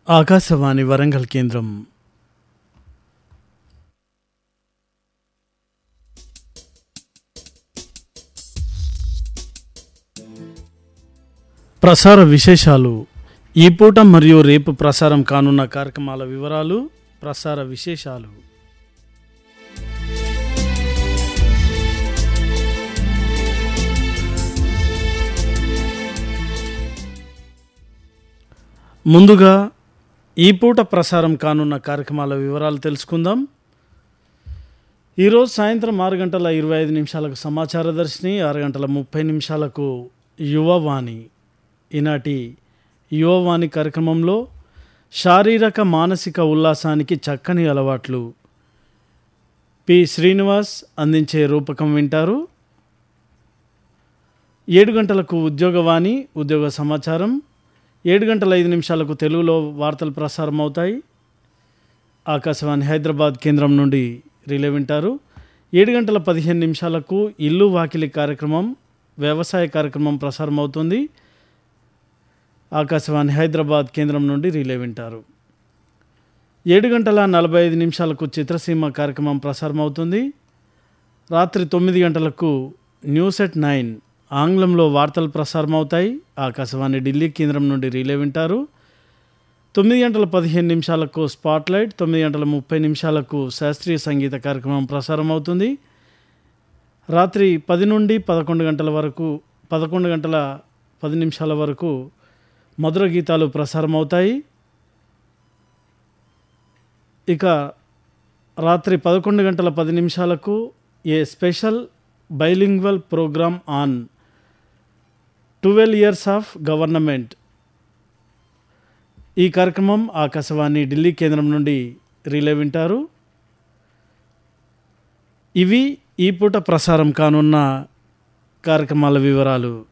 ఆకాశవాణి వరంగల్ కేంద్రం ప్రసార విశేషాలు ఈ పూట మరియు రేపు ప్రసారం కానున్న కార్యక్రమాల వివరాలు ప్రసార విశేషాలు ముందుగా ఈ పూట ప్రసారం కానున్న కార్యక్రమాల వివరాలు తెలుసుకుందాం ఈరోజు సాయంత్రం ఆరు గంటల ఇరవై ఐదు నిమిషాలకు సమాచార దర్శిని ఆరు గంటల ముప్పై నిమిషాలకు యువవాణి ఈనాటి యువవాణి కార్యక్రమంలో శారీరక మానసిక ఉల్లాసానికి చక్కని అలవాట్లు పి శ్రీనివాస్ అందించే రూపకం వింటారు ఏడు గంటలకు ఉద్యోగవాణి ఉద్యోగ సమాచారం ఏడు గంటల ఐదు నిమిషాలకు తెలుగులో వార్తలు ప్రసారం అవుతాయి ఆకాశవాణి హైదరాబాద్ కేంద్రం నుండి రిలే వింటారు ఏడు గంటల పదిహేను నిమిషాలకు ఇల్లు వాకిలి కార్యక్రమం వ్యవసాయ కార్యక్రమం ప్రసారం అవుతుంది ఆకాశవాణి హైదరాబాద్ కేంద్రం నుండి రిలే వింటారు ఏడు గంటల నలభై ఐదు నిమిషాలకు చిత్రసీమ కార్యక్రమం ప్రసారం అవుతుంది రాత్రి తొమ్మిది గంటలకు న్యూస్ ఎట్ నైన్ ఆంగ్లంలో వార్తలు ప్రసారం అవుతాయి ఆకాశవాణి ఢిల్లీ కేంద్రం నుండి రిలే వింటారు తొమ్మిది గంటల పదిహేను నిమిషాలకు స్పాట్లైట్ తొమ్మిది గంటల ముప్పై నిమిషాలకు శాస్త్రీయ సంగీత కార్యక్రమం ప్రసారం అవుతుంది రాత్రి పది నుండి పదకొండు గంటల వరకు పదకొండు గంటల పది నిమిషాల వరకు మధుర గీతాలు ప్రసారం అవుతాయి ఇక రాత్రి పదకొండు గంటల పది నిమిషాలకు a special bilingual program on twelve years of government ఈ కార్యక్రమం ఆకాశవాణి ఢిల్లీ కేంద్రం నుండి రిలే వింటారు ఇవి ఈ పూట ప్రసారం కానున్న కార్యక్రమాల వివరాలు